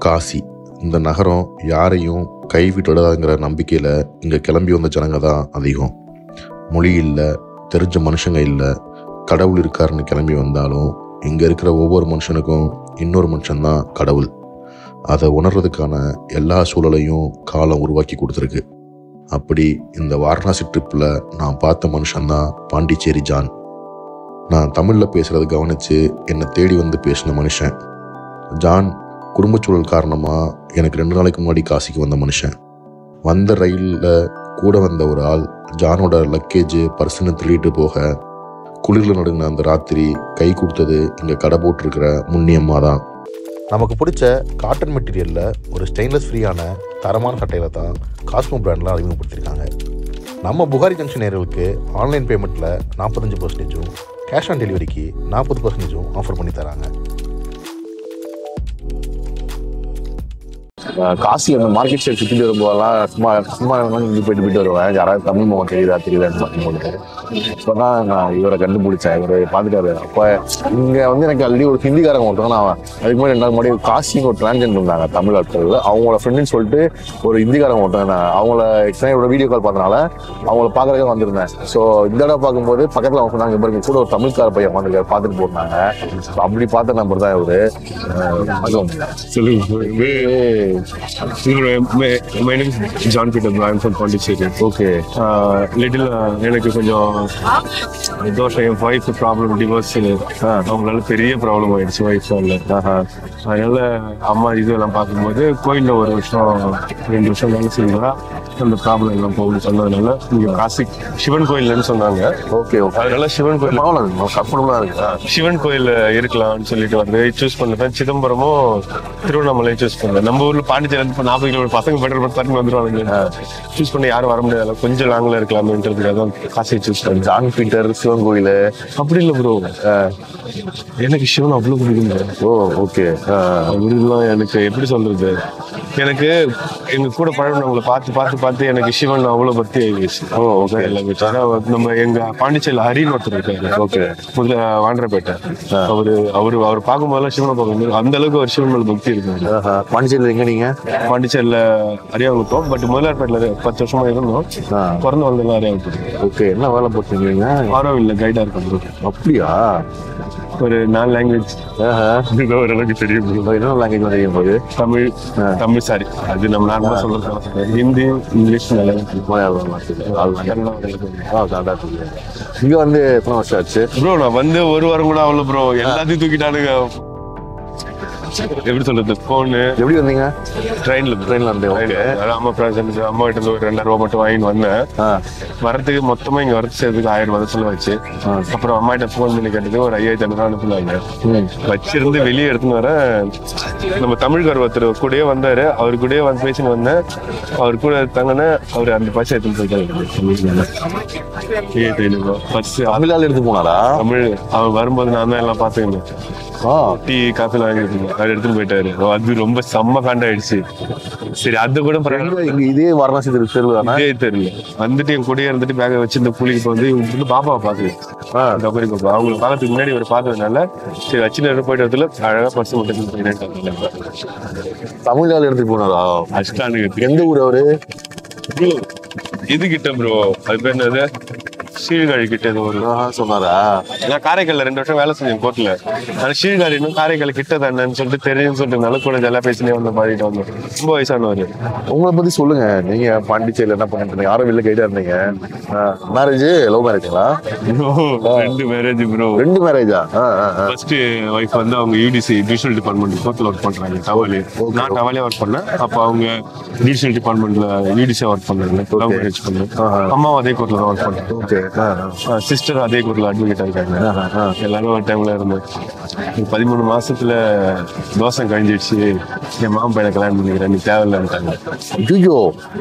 காசி இந்த நகரம் யாரையும் கைவிட்டுடாதுங்கிற நம்பிக்கையில் இங்கே கிளம்பி வந்த ஜனங்க தான் அதிகம் மொழி இல்லை தெரிஞ்ச மனுஷங்க இல்லை கடவுள் இருக்காருன்னு கிளம்பி வந்தாலும் இங்கே இருக்கிற ஒவ்வொரு மனுஷனுக்கும் இன்னொரு மனுஷன்தான் கடவுள் அதை உணர்றதுக்கான எல்லா சூழலையும் காலம் உருவாக்கி கொடுத்துருக்கு அப்படி இந்த வாரணாசி ட்ரிப்பில் நான் பார்த்த மனுஷன்தான் பாண்டிச்சேரி ஜான் நான் தமிழில் பேசுகிறத கவனித்து என்னை தேடி வந்து பேசின மனுஷன் ஜான் குடும்பச்சூழல் காரணமாக எனக்கு ரெண்டு நாளைக்கு முன்னாடி காசிக்கு வந்த மனுஷன் வந்த ரயிலில் கூட வந்த ஒரு ஆள் ஜானோட லக்கேஜ் பர்சனை திருடிட்டு போக குளிரில் நடுங்கின அந்த ராத்திரி கை கொடுத்தது இங்கே கடை போட்டிருக்கிற முன்னியம்மா தான் நமக்கு பிடிச்ச காட்டன் மெட்டீரியலில் ஒரு ஸ்டெயின்லெஸ் ஃப்ரீயான தரமான சட்டையில் தான் காஸ்மோ பிராண்டில் அறிமுகப்படுத்தியிருக்காங்க நம்ம புகாரி ஜங்ஷன் நேர்களுக்கு ஆன்லைன் பேமெண்ட்டில் நாற்பத்தஞ்சு பர்சன்டேஜும் கேஷ் ஆன் டெலிவரிக்கு நாற்பது பர்சன்டேஜும் ஆஃபர் பண்ணி தராங்க அஹ் காசி அந்த மார்க்கெட் சைடு சுற்றிட்டு வரும்போதெல்லாம் சும்மா சும்மா இங்கே போயிட்டு போயிட்டு வருவேன் யாராவது தமிழ் முகம் தெரியுதா தெரியுதான்னு பார்க்கும்போது இப்போ தான் நான் இவரை கண்டுபிடிச்சேன் இவரை பார்த்துட்டாரு அப்போ இங்கே வந்து எனக்கு ஆல்ரெடி ஒரு ஹிந்திக்காரங்க ஒருத்தவங்க நான் அதுக்கு முன்னாடி ரெண்டாவது முன்னாடி காசிங்க ஒரு டிரான்ஜெண்ட் இருந்தாங்க தமிழ் ஆட்கள் அவங்களோட ஃப்ரெண்டுன்னு சொல்லிட்டு ஒரு ஹிந்திக்காரங்க ஒருத்தவங்க நான் அவங்கள எக்ஸ்ட்ரா இவரோட வீடியோ கால் பார்த்தனால அவங்கள பார்க்கறதுக்கு வந்திருந்தேன் ஸோ இந்த தடவை பார்க்கும்போது பக்கத்தில் அவங்க சொன்னாங்க பாருங்க கூட ஒரு தமிழ்கார பையன் வந்திருக்காரு பார்த்துட்டு போனாங்க So அப்படி பார்த்த நம்பர் தான் இவரு அஹ் அதுவும் சொல்லுங்க my, my name is John Peter I'm from Pondicherry. Okay little எனக்கு கொஞ்சம் தோஷம் என் ஒய்ஃப் ப்ராப்ளம் டிவோர்ஸ் அவங்களால பெரிய ப்ராப்ளம் ஆயிடுச்சு ஒய்ஃபால அதனால அம்மா இது எல்லாம் பார்க்கும்போது கோயில்ல ஒரு வருஷம் ரெண்டு வருஷம் வேலை செஞ்சா அந்த ப்ராப்ளம் எல்லாம் போகும்னு சொன்னதுனால இங்க காசி சிவன் கோயில்னு சொன்னாங்க ஓகே ஓகே அதனால சிவன் கோயில் கம்ஃபர்டபுளாக இருக்கு சிவன் கோயில் இருக்கலாம்னு சொல்லிட்டு வந்து சூஸ் பண்ணேன் சிதம்பரமும் திருவண்ணாமலையும் சூஸ் பண்ணேன் நம்ம ஊர்ல பாண்டிச்சேரி இப்போ நாற்பது கிலோமீட்டர் பசங்க பெட்ரோல் பண்ணி தரணும் வந்துருவாங்க சூஸ் பண்ணி யாரும் வர முடியாது கொஞ்சம் லாங்ல இருக்கலாம்ன்றதுக்காக தான் காசியை சூஸ் பண்ணேன் ஜான் பீட்டர் சிவன் கோயில் அப்படி இல்லை ப்ரோ எனக்கு சிவன் அவ்வளவு பிடிக்கும் bro. ஓ ஓகே அவருலாம் எனக்கு எப்படி சொல்றது எனக்கு எங்க கூட பழகினவங்களை பார்த்து பார்த்து பார்த்து எனக்கு சிவன் அவ்வளவு பக்தி ஆயிடுச்சு ஓ ஓகே எல்லாமே ஆனா நம்ம எங்க பாண்டிச்சேரியில் ஹரின்னு ஒருத்தர் இருக்காரு ஓகே முதல்ல வாண்டரப்பேட்டை அவரு அவரு அவர் பார்க்கும்போதெல்லாம் சிவனை பார்க்கும்போது அந்த அளவுக்கு அவர் சிவன் மேல பக்தி இருக்கு பாண்டிச்சேரியில் எங்க நீங்க பாண்டிச்சேரியில அரியாங்குப்பம் பட் முதலார்பேட்டில் பத்து வருஷமா இருந்தோம் ஆ. பிறந்து வந்தெல்லாம் அரியாங்குப்பம் ஓகே என்ன வேலை போட்டுருக்கீங்க ஆரோ இல்ல கைடா இருக்கும் அப்படியா ஒரு நாலு லாங்குவேஜ் ஆஹா. ஓரளவுக்கு தெரியும் bro. இப்போ என்ன லாங்குவேஜ் தெரியும் போது தமிழ் தமிழ் சாரி அது நம்ம நார்மலா சொல்றது ஹிந்தி இங்கிலீஷ் மலையாளம் மலையாளம் ஆ கரெக்டாக தெரியும் இங்க வந்து எத்தனை வருஷம் ஆச்சு ப்ரோ நான் வந்து ஒரு வாரம் கூட அவ்வளவு ப்ரோ எல்லாத்தையும் தூக்கிட்டானுங்க எப்படி சொல்றது போனு எப்படி வந்தீங்க ட்ரெயின்ல ட்ரெயின்ல இருந்து ஓகே அம்மா ப்ரெசன்ட் அம்மா கிட்ட இருந்து ஒரு ரெண்டாயிரம் ரூபாய் மட்டும் வாங்கிட்டு வந்தேன் ஆ வரதுக்கு மொத்தமா இங்க வரது சேர்த்துக்கு ஆயிரம் ரூபாய் செலவு வச்சு அப்புறம் அம்மா கிட்ட ஃபோன் பண்ணி கேட்டது ஒரு ஐயாயிரத்தி ஐநூறு அனுப்புனாங்க வச்சிருந்து வெளியே எடுத்துன்னு வர நம்ம தமிழ்கார் ஒருத்தர் கூடயே வந்தாரு அவர் கூடயே வந்து பேசின்னு வந்தேன் அவர் கூட தங்கின அவர் அந்த பஸ் எடுத்துன்னு போயிட்டாரு ஐயாயிரத்தி ஐநூறு ரூபாய் பஸ் தமிழால் எடுத்து போனாரா தமிழ் அவர் வரும்போது நான் தான் எல்லாம் பார்த்துக்கணும் ஆ டீ காஃபி வாங்கிட்டு அவர் எடுத்துன்னு போயிட்டாரு ஓ, அது ரொம்ப செம்ம காண்டாயிடுச்சு சரி அது கூட பரவாயில்ல இங்க இதே வாரணாசி தெரு தெருவு தானே இதே தெரியல வந்துட்டு என் கூடயே இருந்துட்டு பேக வச்சு இந்த புள்ளிக்கு இப்போ வந்து இவங்க வந்து பாப்பாவை பாக்குது டொக்கரி பாப்பா அவங்களை பார்க்கறதுக்கு முன்னாடி இவர் பார்த்ததுனால சரி வச்சு நேரம் போயிட்டு வரதுல அழகா பர்ஸ் மட்டும் போயிட்டு தமிழால் எடுத்துட்டு போனாரா அஷ்டானுக்கு எந்த ஊர் அவரு ப்ரோ இது கிட்ட ப்ரோ அது பேர் என்னது சீர்காழி கிட்ட ஏதோ ஒரு ஆஹா, சொன்னாரா நான் காரைக்கால்ல ரெண்டு வருஷம் வேலை செஞ்சேன் கோர்ட்ல ஆனா சீர்காழி இன்னும் காரைக்கால் கிட்ட தானேன்னு சொல்லிட்டு தெரியும்னு சொல்லிட்டு கூட ஜெல்லா பேசினே வந்து பாடிட்டு வந்தோம் ரொம்ப வயசானவர் உங்களை பத்தி சொல்லுங்க நீங்க பாண்டிச்சேரியில என்ன பண்ணிட்டு இருந்தீங்க யாரும் வெளில கைடா இருந்தீங்க மேரேஜ் லவ் மேரேஜ்ங்களா ரெண்டு மேரேஜ் ப்ரோ ரெண்டு மேரேஜா ஃபர்ஸ்ட் ஒய்ஃப் வந்து அவங்க யூடிசி டிவிஷனல் டிபார்ட்மெண்ட் கோர்ட்ல ஒர்க் பண்றாங்க டவாலி நான் டவாலே ஒர்க் பண்ணேன் அப்ப அவங்க டிவிஷனல் டிபார்ட்மெண்ட்ல யூடிசி ஒர்க் பண்ணாங்க லவ் மேரேஜ் பண்ணேன் அம்மாவும் அதே கோர்ட்ல தான் ஒர்க் பண்ணாங்க ஓகே சிஸ்டர் அதே கோர்ட்ல அட்வொகேட் இருக்காங்க எல்லாரும் ஒரு டைம்ல இருந்தோம் ஒரு பதிமூணு மாசத்துல தோசை கழிஞ்சிடுச்சு என் மாமன் பையனை கல்யாணம் பண்ணிக்கிறேன் நீ தேவையில்லைன்ட்டாங்க ஐயோ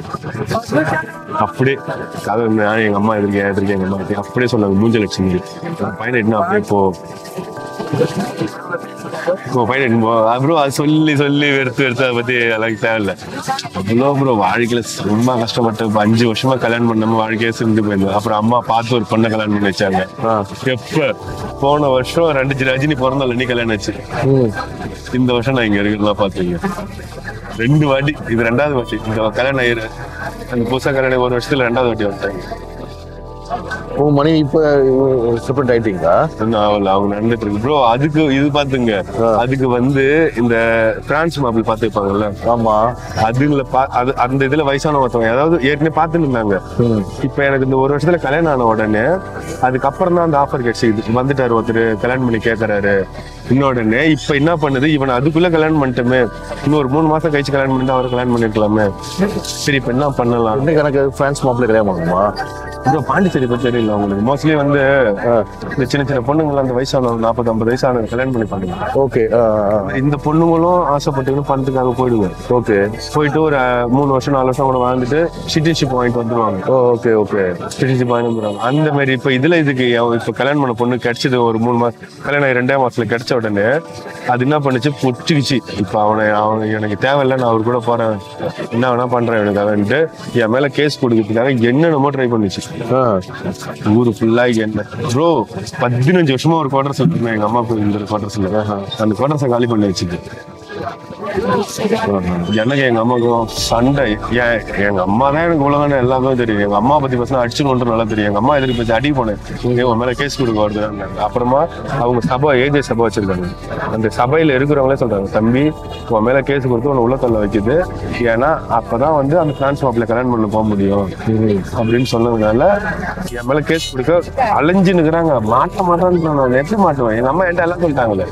அப்படியே கதை நான் எங்க அம்மா எதிர்க்க எதிர்க்க எங்க அம்மா எதிர்க்க அப்படியே சொன்னாங்க மூஞ்ச லட்சுமி பையனை என்ன அப்படியே போ உன் பையன் எடுத்துன்னு போ அப்புறம் அது சொல்லி சொல்லி வெறுத்து வெறுத்து அதை பத்தி எனக்கு தேவையில்ல அவ்வளோ ப்ரோ வாழ்க்கையில ரொம்ப கஷ்டப்பட்டு இப்ப அஞ்சு வருஷமா கல்யாணம் பண்ணாம வாழ்க்கையே சிந்து போயிருந்தது அப்புறம் அம்மா பார்த்து ஒரு பொண்ணை கல்யாணம் பண்ணி வச்சாங்க எப்ப போன வருஷம் ரெண்டு ரஜினி பிறந்தால நீ கல்யாணம் ஆச்சு இந்த வருஷம் நான் இங்க இருக்கிறதா பாத்துங்க ரெண்டு வாட்டி இது ரெண்டாவது வாட்டி இந்த கல்யாணம் ஆயிரு அந்த புதுசா கல்யாணம் ஒரு வருஷத்துல ரெண்டாவது வாட்டி வந்துட்டாங்க உங்க மனைவி இப்ப செப்பரேட் ஆயிட்டீங்களா இன்னும் ஆகல அவங்க நடந்துட்டு இருக்கு ப்ரோ அதுக்கு இது பாத்துங்க அதுக்கு வந்து இந்த பிரான்ஸ் மாப்பிள் பாத்துப்பாங்கல்ல ஆமா அதுங்கள பா அது அந்த இதுல வயசான ஒருத்தவங்க அதாவது ஏற்கனவே பார்த்துட்டு இருந்தாங்க இப்ப எனக்கு இந்த ஒரு வருஷத்துல கல்யாணம் ஆன உடனே அதுக்கப்புறம் தான் அந்த ஆஃபர் கிடைச்சிது வந்துட்டாரு ஒருத்தர் கல்யாணம் பண்ணி கேட்கறாரு இன்னும் உடனே இப்ப என்ன பண்ணுது இவன் அதுக்குள்ள கல்யாணம் பண்ணிட்டோமே இன்னும் ஒரு மூணு மாசம் கழிச்சு கல்யாணம் பண்ணிட்டு அவர் கல்யாணம் பண்ணிருக்கலாமே சரி இப்ப என்ன பண்ணலாம் இன்னைக்கு எனக்கு பிரான்ஸ் மாப்பிள்ளை கல்யாணம் பண்ணுமா ப்ரோ பாண்டிச்சேரி பத்தி தெரியல உங்களுக்கு மோஸ்ட்லி வந்து இந்த சின்ன சின்ன பொண்ணுங்களை அந்த வயசானவங்க நாற்பது ஐம்பது வயசானவங்க கல்யாணம் பண்ணி பண்ணுங்க ஓகே இந்த பொண்ணுங்களும் ஆசைப்பட்டுக்கணும் பணத்துக்காக போயிடுங்க ஓகே போயிட்டு ஒரு அஹ், மூணு வருஷம் நாலு வருஷம் கூட வாழ்ந்துட்டு சிட்டிசன்ஷிப் வாங்கிட்டு வந்துருவாங்க ஓகே ஓகே சிட்டிசன்ஷிப் வாங்கிட்டு வந்துருவாங்க அந்த மாதிரி இப்ப இதுல இதுக்கு அவன் இப்ப கல்யாணம் பண்ண பொண்ணு கிடைச்சது ஒரு மூணு மாசம் கல்யாணம் ஆகி ரெண்டே மாசத்துல கிடைச்ச உடனே அது என்ன பண்ணுச்சு பொச்சுக்குச்சு இப்ப அவனை அவன் எனக்கு தேவையில்லை நான் அவர் கூட போறேன் என்ன வேணா பண்றேன் எனக்காகன்ட்டு என் மேல கேஸ் கொடுக்கறதுக்காக என்னென்னமோ ட்ரை பண்ணுச்சு ஊரு ஃபுல்லா என்ன ப்ரோ பதினஞ்சு வருஷமா ஒரு குவார்டர்ஸ் வச்சிருந்தேன் எங்க அம்மா போய் இந்த குவார்டர்ஸ்ல அந்த குவார்டர்ஸை காலி பண்ணி வச்சுது எனக்கு எங்க அம்மாவுக்கும் சண்டை ஏன் எங்க அம்மா தான் எனக்கு உலகம் எல்லாமே தெரியும் எங்க அம்மா பத்தி பேசினா அடிச்சுன்னு நல்லா தெரியும் எங்க அம்மா எதிர்ப்பு பத்தி அடி போனேன் இங்க உன் மேல கேஸ் கொடுக்க வருது அப்புறமா அவங்க சபை ஏஜே சபை வச்சிருக்காங்க அந்த சபையில இருக்கிறவங்களே சொல்றாங்க தம்பி உன் மேல கேஸ் கொடுத்து உன்னை உள்ள தள்ள வைக்குது ஏன்னா அப்பதான் வந்து அந்த பிரான்ஸ் மாப்பிள்ள கல்யாணம் பண்ண போக முடியும் அப்படின்னு சொன்னதுனால என் மேல கேஸ் கொடுக்க அலைஞ்சு நிக்கிறாங்க மாட்ட மாட்டான்னு நான் எப்படி மாட்டுவேன் எங்க அம்மா என்கிட்ட எல்லாம் சொல்லிட்டாங்களே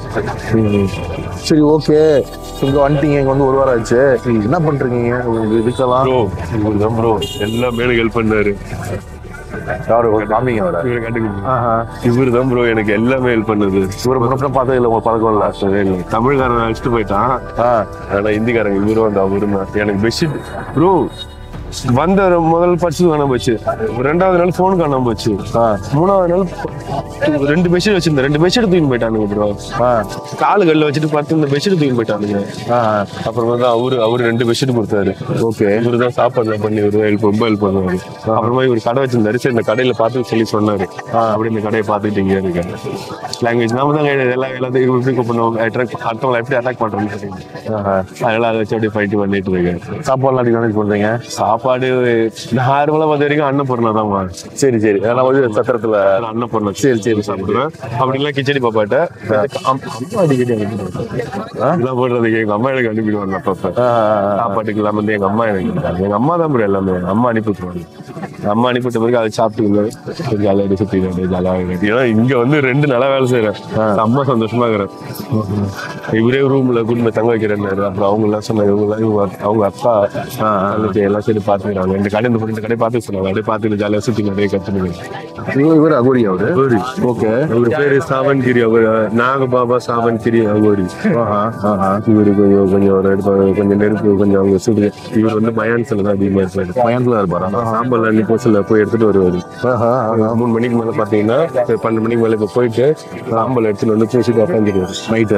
சரி ஓகே இங்க வந்துட்டீங்க இங்க வந்து ஒரு வாரம் ஆச்சு என்ன பண்றீங்க உங்களுக்கு இருக்கலாம் ப்ரோ இவர் தான் ப்ரோ எல்லாமே எனக்கு ஹெல்ப் பண்ணாரு யாரு ஒரு காமிங்க அவரை இவரை கண்டுக்க இவர் தான் ப்ரோ எனக்கு எல்லாமே ஹெல்ப் பண்ணது இவரை முன்னப்படம் பார்த்தது இல்லை உங்க பழக்கம் இல்லை சரி, இல்லை. தமிழ்காரன் அழைச்சிட்டு போயிட்டான் ஆ ஆனா ஹிந்திக்காரங்க இவரும் அந்த அவரும் தான். எனக்கு பெட்ஷீட் ப்ரோ வந்த ஒரு முதல் பர்ஸ் காணாம போச்சு ரெண்டாவது நாள் ஃபோன் காணாம போச்சு ஆ மூணாவது நாள் ரெண்டு பெட்ஷீட் வச்சிருந்தேன் ரெண்டு பெட்ஷீட் தூக்கி போயிட்டானுங்க ப்ரோ ஆ காலு கல்ல வச்சுட்டு பார்த்து இந்த பெட்ஷீட் தூக்கி போயிட்டானுங்க ஆ அப்புறம் வந்து அவரு அவரு ரெண்டு பெட்ஷீட் கொடுத்தாரு ஓகே இவரு தான் சாப்பாடு பண்ணி இவரு ஹெல்ப் ரொம்ப ஹெல்ப் பண்ணுவாரு அப்புறமா இவர் கடை வச்சிருந்தாரு சரி இந்த கடையில பார்த்து சொல்லி சொன்னாரு அப்படி இந்த கடையை பார்த்துட்டு இங்க இருக்கேன் லாங்குவேஜ் நாம தான் எல்லாம் எல்லாத்தையும் இவங்க எப்படி பண்ணுவோம் அட்ராக்ட் அடுத்தவங்களை எப்படி அட்டாக் பண்றோம்னு தெரியும் ஆஹா. அதனால அதை வச்சு அப்படியே ஃபைட் பண்ணிட்டு இருக்கேன் சாப்பாடுலாம் எப்படி மேனேஜ் பண்றீங்க சாப்பாடு நார்மலா பார்த்த வரைக்கும் அன்னபூர்ணா தான் சரி சரி நான் வந்து சத்திரத்துல அன்னபூர்ணா சரி, சரி, சாப்பிடுவேன் அப்படி இல்லை கிச்சடி பாப்பாட்ட அம்மா அடிக்கடி அனுப்பிடுவாங்க இதெல்லாம் போடுறதுக்கு எங்க அம்மா எனக்கு அனுப்பிடுவாங்க அப்பப்ப ஆ, ஆ, ஆ. சாப்பாட்டுக்கு எல்லாம் வந்து எங்க அம்மா எனக்கு இருக்காங்க எங்க அம்மா தான் bro எல்லாமே அம்மா அனுப்பி விட்டுருவாங்க அம்மா அனுப்பி விட்ட பிறகு அதை சாப்பிட்டு ஜாலியாக சுத்தி ஜாலியாக ஏன்னா இங்க வந்து ரெண்டு நல்லா வேலை செய்யறேன் அம்மா சந்தோஷமா இருக்கிறேன் இவரே ரூம்ல குடும்ப தங்க வைக்கிறேன்னாரு அப்புறம் அவங்க எல்லாம் சொன்னாங்க இவங்க எல்லாம் இவங்க அவங்க அக்கா தங்கச்சி எல்லாம் சரி பாத்துக்கிறாங்க இந்த கடை இந்த பொண்ணு இந்த கடை பாத்து சொன்னாங்க அப்படியே பாத்துட்டு ஜாலியா சுத்தி நிறைய கத்துனுங்க இவர் இவர் அகோரி அவரு ஓகே அவர் பேரு சாவன்கிரி அவர் நாக பாபா சாவன்கிரி அகோரி ஆஹா ஆஹா இவரு கொஞ்சம் கொஞ்சம் ஒரு இடத்துல கொஞ்சம் நெருப்பு கொஞ்சம் அவங்க சுடு இவர் வந்து மயான்ஸ்ல தான் அதிகமா இருப்பாரு பயன்ல இருப்பாரா சாம்பல் அன்னி போஸ்ட்ல போய் எடுத்துட்டு வருவாரு ஆஹா ஆஹா மூணு மணிக்கு மேல பாத்தீங்கன்னா ஒரு பன்னெண்டு மணிக்கு மேல இப்ப போயிட்டு சாம்பல் எடுத்துட்டு வந்து பூசிட்டு உட்காந்துருவாரு நைட்டு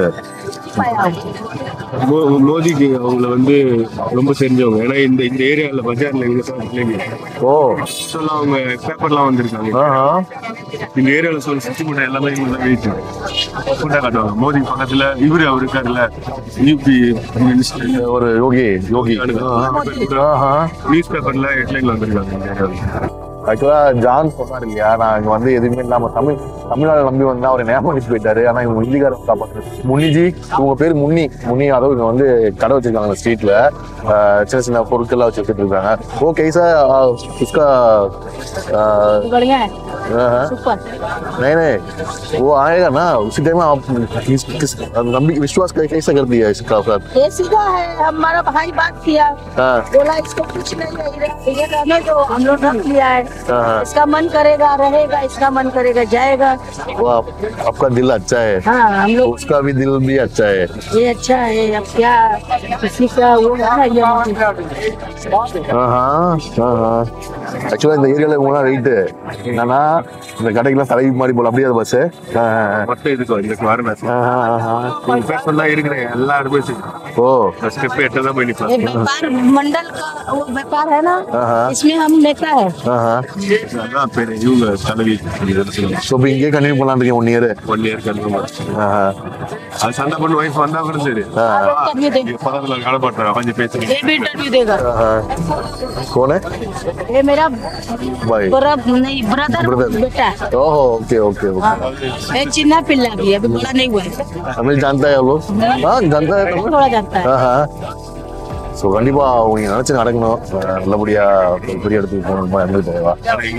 மோ- மோதிக்கு அவங்கள வந்து ரொம்ப தெரிஞ்சவங்க ஏன்னா இந்த இந்த ஏரியால பஜார்ல இவங்க தான் பிள்ளைங்க ஓ சொல்லலாம் அவங்க பேப்பர்லாம் வந்திருக்காங்க ஆஹா இந்த ஏரியால சொல்ல சுத்தி மூட்டை எல்லாமே இவங்க தான் வெயிட் ஃபுட்டா காட்டுவாங்க மோதி பக்கத்துல இவரு அவர் இருக்காருல்ல யூபி மினிஸ்டர் ஒரு யோகி யோகி ஆஹா நியூஸ் பேப்பர்ல ஹெட்லைன்ல வந்திருக்காங்க இந்த ஏரியால ஆக்சுவலா ஜான் சொன்னார் இல்லையா நான் இங்க வந்து எதுவுமே இல்லாம தமிழ் தமிழ்நாடு நம்பி வந்தா அவர் ஞாபகம் போயிட்டாரு ஆனா இவங்க ஹிந்திக்காரன் காப்பாத்து முனிஜி இவங்க பேர் முன்னி முன்னி அதுவும் இங்க வந்து கடை வச்சிருக்காங்க ஸ்ட்ரீட்ல சின்ன சின்ன பொருட்கள்லாம் வச்சு வச்சுட்டு இருக்காங்க ஓகே சார் उसका अ, बढ़िया है हाँ, सुपर नहीं नहीं वो आएगा ना उसी टाइम आप किस किस नंबी विश्वास कर कैसे कर दिया इसका सर ये सीधा है हमारा भाई बात किया हाँ बोला इसको कुछ नहीं है इधर ये रहने दो हम लोग रख लिया है हाँ हाँ इसका मन करेगा रहेगा इसका मन करेगा जाएगा वो आप, आपका दिल अच्छा है हाँ हम लोग उसका भी दिल भी अच्छा है ये अच्छा है अब क्या किसी का वो है ना ये हाँ हाँ हाँ हाँ ஆக்சுவலா இந்த ஏரியால இவங்க ரைட்டு என்னன்னா இந்த கடைக்கெல்லாம் தலைவி மாதிரி போல அப்படியே பஸ் மொத்தம் இதுக்கு இதுக்கு வரணும் நீங்க பேர் சொன்னா இருக்கிறேன் எல்லாருமே சரி. ஓ ஸ்டெப் எட்டு தான் போய் நிக்கலாம் ये व्यापार मंडल का वो व्यापार है ना हाँ। इसमें हम नेता है ஆஹா அதான் பேர் இவங்க தலைவி ஸோ இப்போ இங்கேயே கண்டினியூ பண்ணலான்னு இருக்கேன் one year one year confirm ஆஹா அது சண்டை பண்ணு ஒய்ஃப் வந்தா கூட சரி इंटरव्यू देगा இங்க பக்கத்துல கடை பண்றேன் கொஞ்சம் பேசுறேன் ये भी इंटरव्यू देगा ஆஹா கோனே ये मेरा பாய் बड़ा नहीं ब्रदर Brother. बेटा है ओहो ओके ओके ओके हाँ। ये चिन्ना पिल्ला भी है, अभी बड़ा नहीं हुआ है तमिल जानता है वो हाँ जानता है तमिल थोड़ा जानता है ஆஹா ஸோ கண்டிப்பா அவங்க நினைச்சு நடக்கணும் அஹ் நல்லபடியா ஒரு பெரிய இடத்துக்கு போகணும் எங்களுக்கு தேவா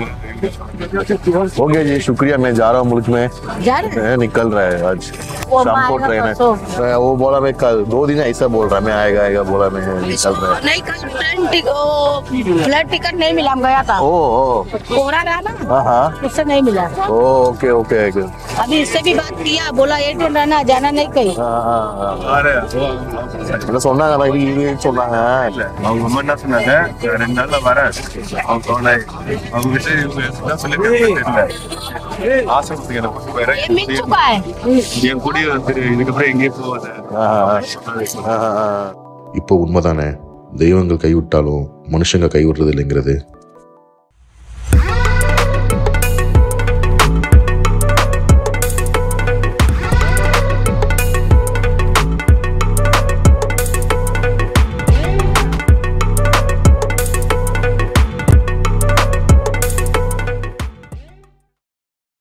ओके जी शुक्रिया मैं जा रहा हूँ मुल्क में जा रहे हैं मैं निकल रहा है आज वो शाम को आएगा ट्रेन है परसों। मैं वो बोला मैं कल दो दिन ऐसा बोल रहा है मैं आएगा आएगा बोला मैं निकल रहा है नहीं कल ट्रेन टिकट फ्लाइट टिकट नहीं मिला हम गया था ओ ओ कोहरा रहा ना हाँ हाँ उससे नहीं मिला ओ ओके ओके ओके अभी इससे भी बात किया बोला ये ट्रेन रहना जाना नहीं कहीं हाँ हाँ हाँ என்ன சொன்னாங்க நான் இது இது சொன்னாங்க அவங்க அம்மா என்ன சொன்னாங்க "நான் ரெண்டு நாள்ல வரேன் அவங்க போன அவங்க கிட்ட இவங்க என்ன சொல்லிருக்காங்க தெரியல ஆசிரமத்துக்கு என்ன கொண்டு போயிடுறேன் ये मिल चुका है என் கூடிய வந்து இதுக்கப்புறம் எங்கேயும் போகாத ஆஹ் ஆஹ் இப்போ உண்மைதானே தெய்வங்கள் கைவிட்டாலும் மனுஷங்க கைவிடுறது இல்லைங்கிறது